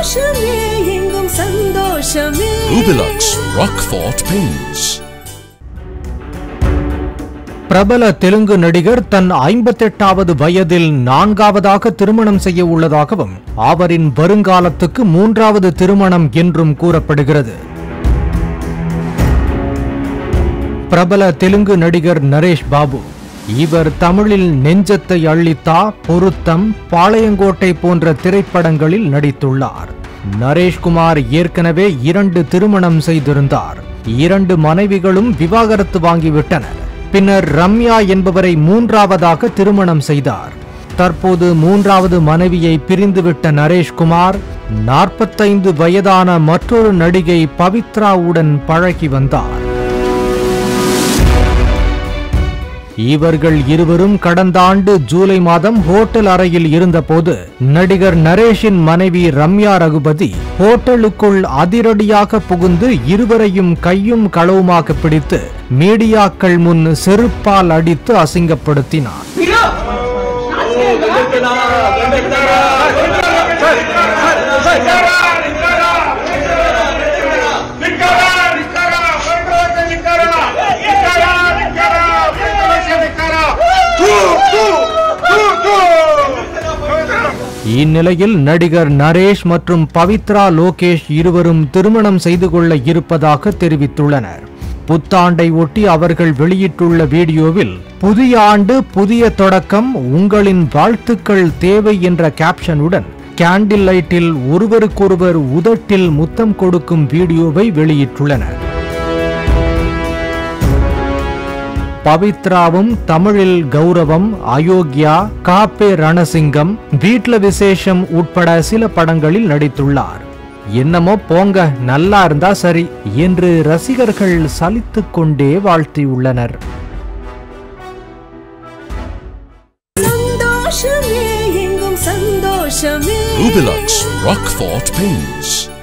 சந்தோஷமே எங்கும் சந்தோஷமே Rubilux Rockfort Paints. பிரபல தெலுங்கு நடிகர் தன் ஐம்பத்தெட்டாவது வயதில் நான்காவதாக திருமணம் செய்ய உள்ளதாகவும் அவரின் வருங்காலத்துக்கு மூன்றாவது திருமணம் என்றும் கூறப்படுகிறது பிரபல தெலுங்கு நடிகர் நரேஷ் பாபு இவர் தமிழில் நெஞ்சத்தை அள்ளித்தா பொருத்தம் பாளையங்கோட்டை போன்ற திரைப்படங்களில் நடித்துள்ளார் நரேஷ்குமார் ஏற்கனவே இரண்டு திருமணம் செய்திருந்தார் இரண்டு மனைவிகளும் விவாகரத்து வாங்கிவிட்டனர் பின்னர் ரம்யா என்பவரை மூன்றாவதாக திருமணம் செய்தார் தற்போது மூன்றாவது மனைவியை பிரிந்துவிட்ட நரேஷ்குமார் நாற்பத்தைந்து வயதான மற்றொரு நடிகை பவித்ராவுடன் பழகி வந்தார் இவர்கள் இருவரும் கடந்த ஆண்டு ஜூலை மாதம் ஹோட்டல் அறையில் இருந்தபோது நடிகர் நரேஷின் மனைவி ரம்யா ரகுபதி ஹோட்டலுக்குள் அதிரடியாக புகுந்து இருவரையும் கையும் களவுமாக பிடித்து மீடியாக்கள் முன் செருப்பால் அடித்து அசிங்கப்படுத்தினார் இந்நிலையில் நடிகர் நரேஷ் மற்றும் பவித்ரா லோகேஷ் இருவரும் திருமணம் செய்து கொள்ள இருப்பதாக தெரிவித்துள்ளனர் புத்தாண்டை ஒட்டி அவர்கள் வெளியிட்டுள்ள வீடியோவில் புதிய ஆண்டு புதிய தொடக்கம் உங்களின் வாழ்த்துக்கள் தேவை என்ற கேப்ஷனுடன் கேண்டில் லைட்டில் ஒருவருக்கொருவர் உதட்டில் முத்தம் கொடுக்கும் வீடியோவை வெளியிட்டுள்ளனர் பவித்ராவும் தமிழில் கௌரவம் அயோக்யா காப்பே ரணசிங்கம் வீட்ல விசேஷம் உட்பட சில படங்களில் நடித்துள்ளார் என்னமோ போங்க நல்லா இருந்தா சரி என்று ரசிகர்கள் சலித்துக் கொண்டே வாழ்த்தியுள்ளனர் சந்தோஷமே எங்கும் சந்தோஷமே Rubilux Rockfort Paints.